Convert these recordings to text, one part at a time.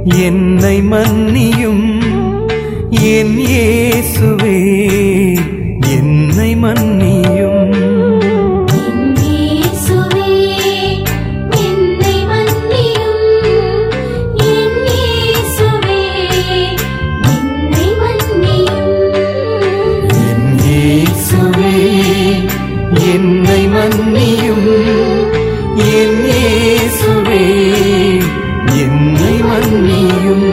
என்னை மன்னியும் என் இயேசுவே என்னை மன்னியும் இயேசுவே என்னை மன்னியும் என் இயேசுவே என்னை மன்னியும் என் இயேசுவே என்னை மன்னியும் என் இயேசுவே என்னை மன்னியும்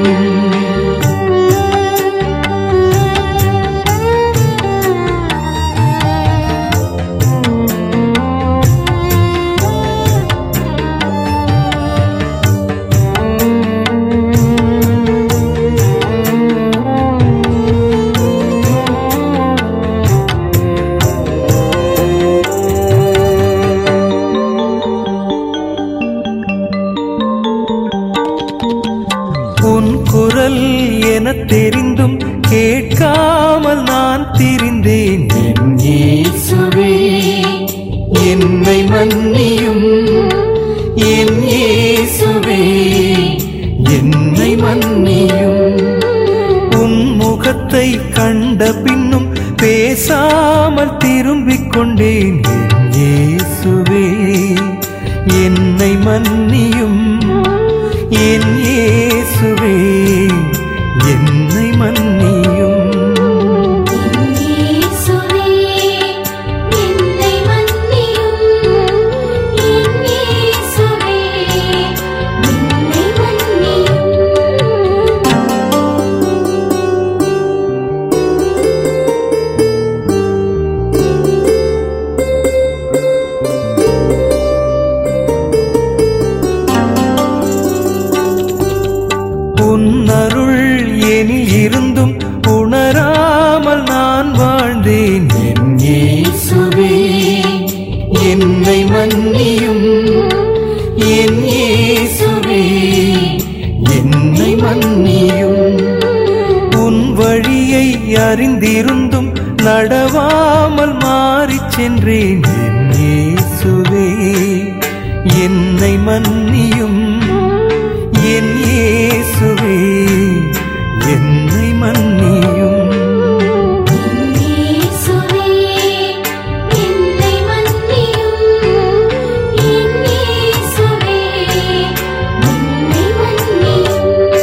உன் குரல் என தெரிந்தும் கேட்காமல் நான் திரிந்தேன் என் இயேசுவே என்னை மன்னியும் என் இயேசுவே என்னை மன்னியும் உன் முகத்தை கண்ட பின்னும் பேசாமல் திரும்பிக் கொண்டேன் என் இயேசுவே என்னை மன்னியும் என் இயேசுவே என்னை மன்னியும் இயேசுவே என்னை மன்னியும் என் இயேசுவே என்னை மன்னியும் உன் அருள் எனில் இருந்தும் உணராமல் நான் வாழ்ந்தேன் என் இயேசுவே என்னை மன்னியும் என் இயேசுவே என்னை மன்னியும் உன் வழியை அறிந்திருந்தும் நடவாமல் மாறிச் சென்றேன் என் இயேசுவே என்னை மன்னியும் என் இயேசுவே என்னை மன்னியும் இயேசுவே என்னை மன்னியும் என் இயேசுவே என்னை மன்னியும்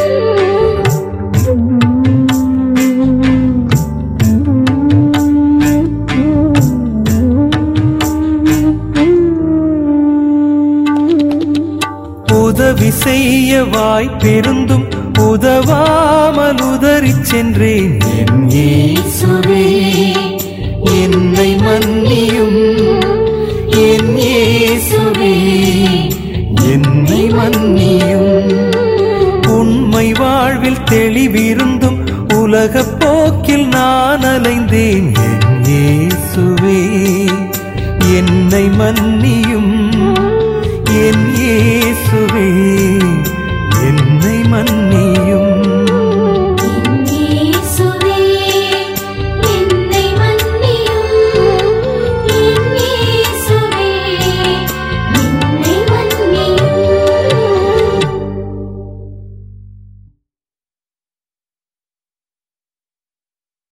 உதவி செய்ய வாய்ப்பிருந்தும் உதவாமல் உதறிச் சென்றேன் என் இயேசுவே என்னை மன்னியும் என் இயேசுவே என்னை மன்னியும் உண்மை வாழ்வில் தெளிவிருந்தும் உலகப் போக்கில் நான் அலைந்தேன் என் இயேசுவே என்னை மன்னியும் என் இயேசுவே